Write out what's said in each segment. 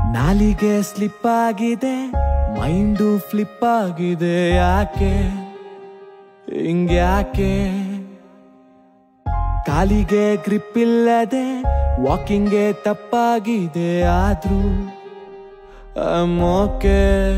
ನಾಲಿಗೆ ಸ್ಲಿಪ್ ಆಗಿದೆ mind flip ಆಗಿದೆ ಯಾಕೆ ಹಿಂಗ್ಯಾಕೆ ಕಾಲಿಗೆ ಗ್ರಿಪ್ ಇಲ್ಲದೆ ವಾಕಿಂಗ್ಗೆ ತಪ್ಪಾಗಿದೆ ಆದ್ರೂ ಓಕೆ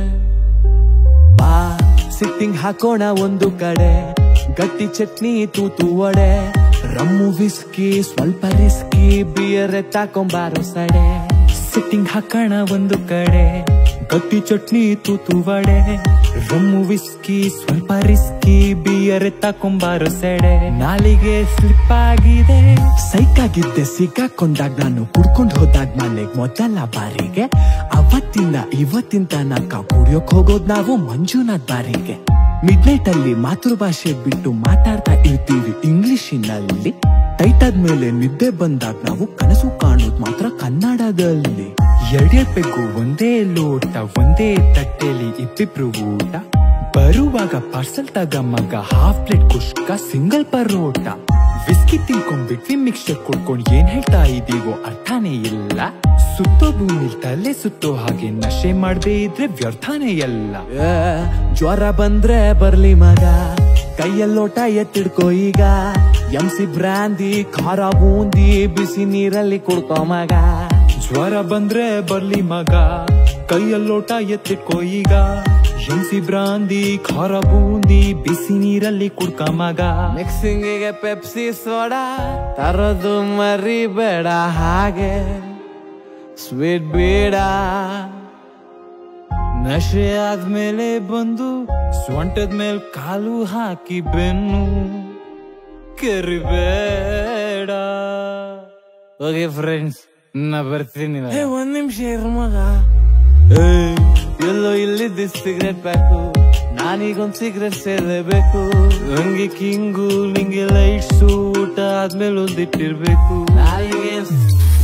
ಬಾ ಸಿಟ್ಟಿಂಗ್ ಹಾಕೋಣ ಒಂದು ಕಡೆ ಗಟ್ಟಿ ಚಟ್ನಿ ತೂತು ವಡೆ ರಮ್ಮು ವಿಸ್ಕಿ ಸ್ವಲ್ಪ ರಿಸ್ಕಿ ಬಿಯರ್ ಎತ್ತಾಕೊಂಬಾರೋ ಸಡೆ ಸಿಟ್ಟಿಂಗ್ ಹಾಕೋಣ ಒಂದು ಕಡೆ ಗಟ್ಟಿ ಚಟ್ನಿ ತೂತು ವಡೆ ರಮ್ಮು ವಿಸ್ಕಿ ಸ್ವಲ್ಪ ರಿಸ್ಕಿ ಬಿಯರ್ ಎತ್ತಾಕೊಂಬಾರೋ ಸೆಡೆ ನಾಲಿಗೆ ಸ್ಲಿಪ್ ಆಗಿದೆ ಸೈಕಾಗಿದ್ದೆ ಸಿಕ್ಕಾಕೊಂಡಾಗ ನಾನು ಕುಡ್ಕೊಂಡು ಹೋದಾಗ ಮನೆಗ್ ಮೊದಲ ಬಾರಿಗೆ ಅವತ್ತಿನ ಇವತ್ತಿನ ತನಕ ಕುಡಿಯೋಕ್ ಹೋಗೋದ್ ನಾವು ಮಂಜುನಾಥ್ ಬಾರಿಗೆ ಮಿಡ್ ನೈಟ್ ಅಲ್ಲಿ ಮಾತೃಭಾಷೆ ಬಿಟ್ಟು ಮಾತಾಡ್ತಾ ಇರ್ತೀವಿ ಇಂಗ್ಲಿಷಿನಲ್ಲಿ ಟೈಟ್ ಆದ್ಮೇಲೆ ನಿದ್ದೆ ಬಂದಾಗ ನಾವು ಕನಸು ಕಾಣೋದ್ ಮಾತ್ರ ಕನ್ನಡದಲ್ಲಿ ಎರಡೇ ಪೆಗ್ಗು ಒಂದೇ ಲೋಟ ಒಂದೇ ತಟ್ಟೆಲಿ ಇಬ್ಬಿಬ್ರು ಊಟ ಬರುವಾಗ ಪಾರ್ಸಲ್ ತಗ ಮಗ half plate kushka single parotta whisky ತಿನ್ಕೊಂಡ್ಬಿಟ್ವಿ ಮಿಕ್ಸ್ಚರ್ ಕೊಡ್ಕೊಂಡ್ ಏನ್ ಹೇಳ್ತಾ ಇದೀವೋ ಅರ್ಥನೇ ಇಲ್ಲ ಸುತ್ತೋ ಭೂಮಿ ತಲೆ ಸುತ್ತೋ ಹಾಗೆ ನಶೆ ಮಾಡದೇ ಇದ್ರೆ ವ್ಯರ್ಥಾನೇ ಎಲ್ಲ ಜ್ವರ ಬಂದ್ರೆ ಬರ್ಲಿ ಮಗ ಕೈಯಲ್ಲೋಟ ಎತ್ತಿಡ್ಕೋ ಈಗ ಎಂಸಿ ಬ್ರಾಂದಿ ಖಾರ ಬೂಂದಿ ಬಿಸಿ ನೀರಲ್ಲಿ ಕುಡ್ಕೋ ಮಗ ಜ್ವರ ಬಂದ್ರೆ ಬರ್ಲಿ ಮಗ ಕೈಯಲ್ಲೋಟ ಎತ್ತಿಟ್ಕೋ ಈಗ ಎಂಸಿ ಬ್ರಾಂದಿ ಖಾರ ಬೂಂದಿ ಬಿಸಿ ನೀರಲ್ಲಿ ಕುಡ್ಕ ಮಗ ಮಿಕ್ಸಿಂಗಿಗೆ ಪೆಪ್ಸಿ ಸೋಡಾ ತರೋದು ಮರಿಬೇಡ ಹಾಗೆ ಸ್ವೀಟ್ ಬೇಡ ನಶೆ ಆದ್ಮೇಲೆ ಬಂದು ಸೊಂಟದ ಮೇಲೆ ಕಾಲು ಹಾಕಿ ಬೆನ್ನು ಕರಿಬೇಡ ಓಕೆ ಫ್ರೆಂಡ್ಸ್ ನಾ ಬರ್ತೀನಿ ಒಂದ್ ನಿಮಿಷ ಇರು ಮಗ ಏಯ್, ಎಲ್ಲೋ ಇಲ್ಲಿದ್ದ ಸಿಗರೆಟ್ ಪ್ಯಾಕು ನಾನೀಗೊಂದ್ ಸಿಗರೆಟ್ ಸೇರಲೇಬೇಕು ನಂಗೆ ಕಿಂಗು ನಿಂಗೆ ಲೈಟ್ಸು ಊಟ ಆದ್ಮೇಲೆ ಒಂದಿಟ್ಟಿರ್ಬೇಕು ನಾಯಿಗೆ